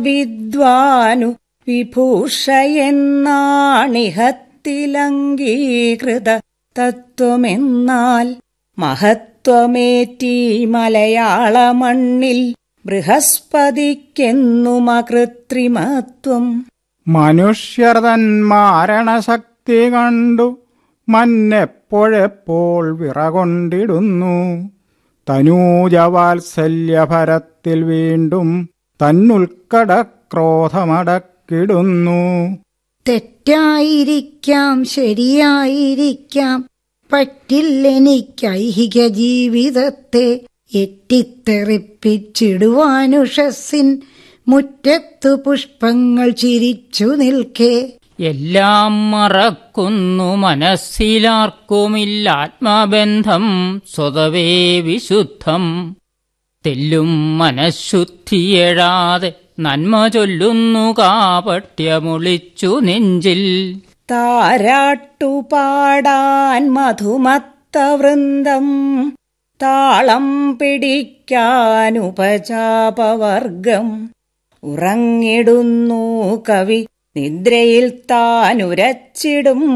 വിദ്വാനു വിഭൂഷയെന്നാണിഹത്തിലംഗീകൃത തത്വമെന്നാൽ മഹത്വമേറ്റി മലയാള മണ്ണിൽ ബൃഹസ്പതിക്കെന്നുമകൃത്രിമത്വം മനുഷ്യർ തൻ മാരണശക്തി കണ്ടു മന്നെപ്പോഴെപ്പോൾ വിറകൊണ്ടിടുന്നു തനൂജവാത്സല്യഭരത്തിൽ വീണ്ടും തന്നുൽക്കട ക്രോധമടക്കിടുന്നു തെറ്റായിരിക്കാം ശരിയായിരിക്കാം പറ്റില്ലെനിക്കൈഹിക ജീവിതത്തെ എറ്റിത്തെറിപ്പിച്ചിടുവാനുഷസ്സിൻ മുറ്റത്തു പുഷ്പങ്ങൾ ചിരിച്ചു നിൽക്കേ എല്ലാം മറക്കുന്നു മനസ്സിലാർക്കുമില്ല ആത്മബന്ധം സ്വതവേ വിശുദ്ധം തെല്ലും മനഃശുദ്ധിയെഴാതെ നന്മ ചൊല്ലുന്നു കാപട്യമൊളിച്ചു നെഞ്ചിൽ താരാട്ടുപാടാൻ മധുമത്തവൃന്ദം താളം പിടിക്കാനുപചാപവർഗം ഉറങ്ങിടുന്നു കവി നിദ്രയിൽ താനുരച്ചിടും